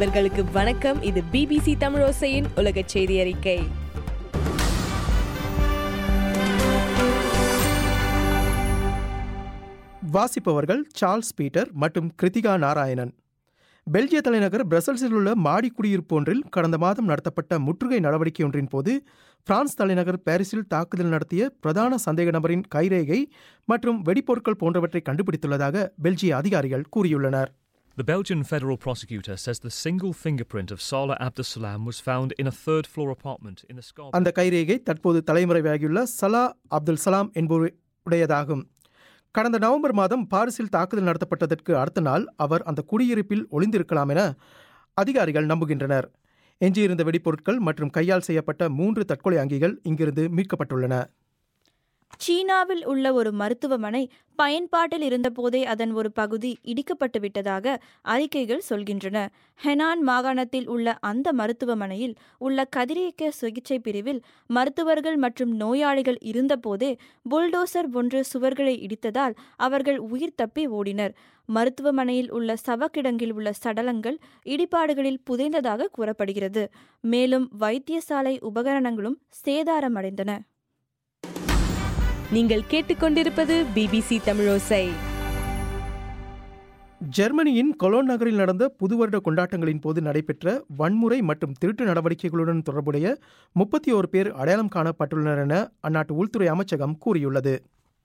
நண்பர்களுக்கு வணக்கம் இது பிபிசி தமிழோசையின் உலக செய்தி அறிக்கை வாசிப்பவர்கள் சார்ல்ஸ் பீட்டர் மற்றும் கிருத்திகா நாராயணன் பெல்ஜிய தலைநகர் பிரசல்ஸில் உள்ள மாடி குடியிருப்பு ஒன்றில் கடந்த மாதம் நடத்தப்பட்ட முற்றுகை நடவடிக்கை ஒன்றின் போது பிரான்ஸ் தலைநகர் பாரிஸில் தாக்குதல் நடத்திய பிரதான சந்தேக நபரின் கைரேகை மற்றும் வெடிப்பொருட்கள் போன்றவற்றை கண்டுபிடித்துள்ளதாக பெல்ஜிய அதிகாரிகள் கூறியுள்ளனர் The Belgian federal prosecutor says the single fingerprint of Salah Abdeslam was found in a third floor apartment in the Scarborough. அந்த கைரேகை தற்போது தலைமறைவாகியுள்ள சலா அப்துல் சலாம் என்பவருடையதாகும் கடந்த நவம்பர் மாதம் பாரிஸில் தாக்குதல் நடத்தப்பட்டதற்கு அடுத்த நாள் அவர் அந்த குடியிருப்பில் ஒளிந்திருக்கலாம் என அதிகாரிகள் நம்புகின்றனர் எஞ்சியிருந்த வெடிப்பொருட்கள் மற்றும் கையால் செய்யப்பட்ட மூன்று தற்கொலை அங்கிகள் இங்கிருந்து மீட்கப்பட்டுள்ளன சீனாவில் உள்ள ஒரு மருத்துவமனை பயன்பாட்டில் இருந்தபோதே அதன் ஒரு பகுதி இடிக்கப்பட்டு விட்டதாக அறிக்கைகள் சொல்கின்றன ஹெனான் மாகாணத்தில் உள்ள அந்த மருத்துவமனையில் உள்ள கதிரியக்க சிகிச்சை பிரிவில் மருத்துவர்கள் மற்றும் நோயாளிகள் இருந்தபோதே புல்டோசர் ஒன்று சுவர்களை இடித்ததால் அவர்கள் உயிர் தப்பி ஓடினர் மருத்துவமனையில் உள்ள சவக்கிடங்கில் உள்ள சடலங்கள் இடிபாடுகளில் புதைந்ததாக கூறப்படுகிறது மேலும் வைத்தியசாலை உபகரணங்களும் சேதாரமடைந்தன நீங்கள் கேட்டுக்கொண்டிருப்பது பிபிசி தமிழோசை ஜெர்மனியின் கொலோன் நகரில் நடந்த புது வருட கொண்டாட்டங்களின் போது நடைபெற்ற வன்முறை மற்றும் திருட்டு நடவடிக்கைகளுடன் தொடர்புடைய முப்பத்தி ஓரு பேர் அடையாளம் காணப்பட்டுள்ளனர் என அந்நாட்டு உள்துறை அமைச்சகம் கூறியுள்ளது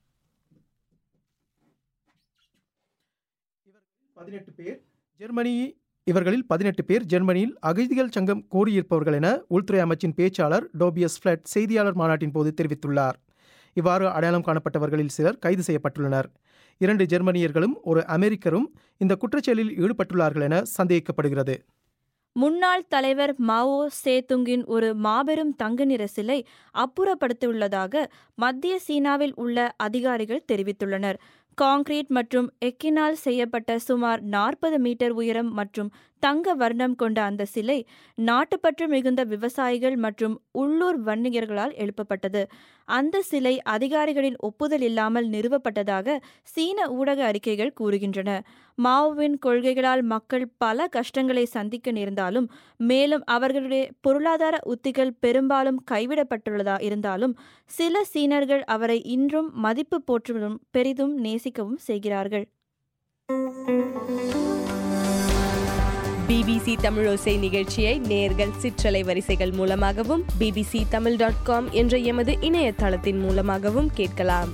பதினெட்டு பேர் ஜெர்மனி இவர்களில் பதினெட்டு பேர் ஜெர்மனியில் அகதிகள் சங்கம் கோரியிருப்பவர்கள் என உள்துறை அமைச்சின் பேச்சாளர் டோபியஸ் ஃபிளட் செய்தியாளர் மாநாட்டின் போது தெரிவித்துள்ளார் இவ்வாறு அடையாளம் காணப்பட்டவர்களில் சிலர் கைது செய்யப்பட்டுள்ளனர் இரண்டு ஜெர்மனியர்களும் ஒரு அமெரிக்கரும் இந்த குற்றச்செயலில் ஈடுபட்டுள்ளார்கள் என சந்தேகிக்கப்படுகிறது முன்னாள் தலைவர் மாவோ சேதுங்கின் ஒரு மாபெரும் தங்க நிற சிலை அப்புறப்படுத்தியுள்ளதாக மத்திய சீனாவில் உள்ள அதிகாரிகள் தெரிவித்துள்ளனர் கான்கிரீட் மற்றும் எக்கினால் செய்யப்பட்ட சுமார் நாற்பது மீட்டர் உயரம் மற்றும் தங்க வர்ணம் கொண்ட அந்த சிலை நாட்டுப்பற்று மிகுந்த விவசாயிகள் மற்றும் உள்ளூர் வணிகர்களால் எழுப்பப்பட்டது அந்த சிலை அதிகாரிகளின் ஒப்புதல் இல்லாமல் நிறுவப்பட்டதாக சீன ஊடக அறிக்கைகள் கூறுகின்றன மாவோவின் கொள்கைகளால் மக்கள் பல கஷ்டங்களை சந்திக்க நேர்ந்தாலும் மேலும் அவர்களுடைய பொருளாதார உத்திகள் பெரும்பாலும் கைவிடப்பட்டுள்ளதா இருந்தாலும் சில சீனர்கள் அவரை இன்றும் மதிப்பு போற்றுவதும் பெரிதும் நேசிக்கவும் செய்கிறார்கள் பிபிசி தமிழோசை நிகழ்ச்சியை நேர்கள் சிற்றலை வரிசைகள் மூலமாகவும் பிபிசி தமிழ் டாட் காம் என்ற எமது இணையதளத்தின் மூலமாகவும் கேட்கலாம்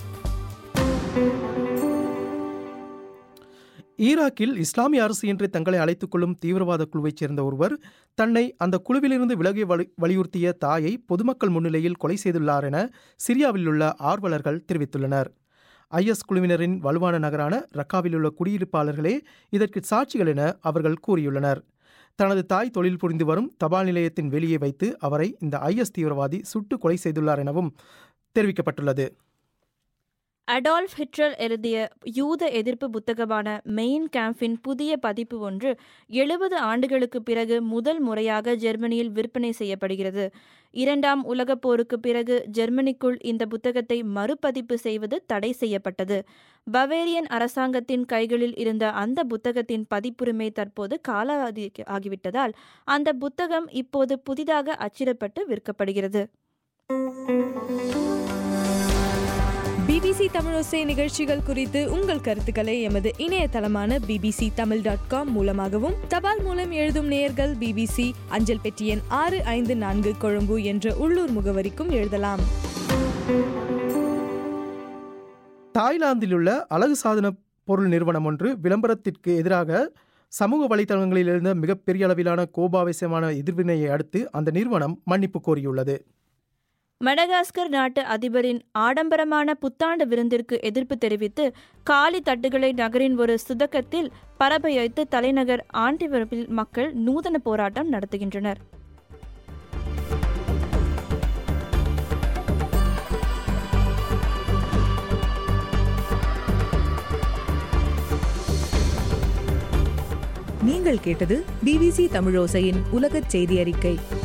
ஈராக்கில் இஸ்லாமிய அரசு என்று தங்களை அழைத்துக் கொள்ளும் தீவிரவாத குழுவைச் சேர்ந்த ஒருவர் தன்னை அந்த குழுவிலிருந்து விலகி வலி- வலியுறுத்திய தாயை பொதுமக்கள் முன்னிலையில் கொலை செய்துள்ளார் என சிரியாவில் உள்ள ஆர்வலர்கள் தெரிவித்துள்ளனர் ஐஎஸ் குழுவினரின் வலுவான நகரான ரக்காவில் உள்ள குடியிருப்பாளர்களே இதற்கு சாட்சிகள் என அவர்கள் கூறியுள்ளனர் தனது தாய் தொழில் புரிந்து வரும் தபால் நிலையத்தின் வெளியே வைத்து அவரை இந்த ஐஎஸ் தீவிரவாதி சுட்டு கொலை செய்துள்ளார் எனவும் தெரிவிக்கப்பட்டுள்ளது அடால்ஃப் ஹிட்லர் எழுதிய யூத எதிர்ப்பு புத்தகமான மெயின் கேம்பின் புதிய பதிப்பு ஒன்று எழுபது ஆண்டுகளுக்கு பிறகு முதல் முறையாக ஜெர்மனியில் விற்பனை செய்யப்படுகிறது இரண்டாம் உலகப் போருக்கு பிறகு ஜெர்மனிக்குள் இந்த புத்தகத்தை மறுபதிப்பு செய்வது தடை செய்யப்பட்டது பவேரியன் அரசாங்கத்தின் கைகளில் இருந்த அந்த புத்தகத்தின் பதிப்புரிமை தற்போது காலாவதி ஆகிவிட்டதால் அந்த புத்தகம் இப்போது புதிதாக அச்சிடப்பட்டு விற்கப்படுகிறது பிபிசி தமிழோசை நிகழ்ச்சிகள் குறித்து உங்கள் கருத்துக்களை எமது இணையதளமான பிபிசி தமிழ் டாட் காம் மூலமாகவும் தபால் மூலம் எழுதும் நேயர்கள் பிபிசி அஞ்சல் பெட்டி எண் ஆறு ஐந்து நான்கு கொழும்பு என்ற உள்ளூர் முகவரிக்கும் எழுதலாம் தாய்லாந்தில் உள்ள அழகு சாதன பொருள் நிறுவனம் ஒன்று விளம்பரத்திற்கு எதிராக சமூக வலைதளங்களில் இருந்த மிகப்பெரிய அளவிலான கோபாவேசமான எதிர்வினையை அடுத்து அந்த நிறுவனம் மன்னிப்பு கோரியுள்ளது மடகாஸ்கர் நாட்டு அதிபரின் ஆடம்பரமான புத்தாண்டு விருந்திற்கு எதிர்ப்பு தெரிவித்து காலி தட்டுகளை நகரின் ஒரு சுதக்கத்தில் பரப்ப வைத்து தலைநகர் ஆண்டிவரப்பில் மக்கள் நூதன போராட்டம் நடத்துகின்றனர் நீங்கள் கேட்டது பிபிசி தமிழோசையின் உலகச் செய்தி அறிக்கை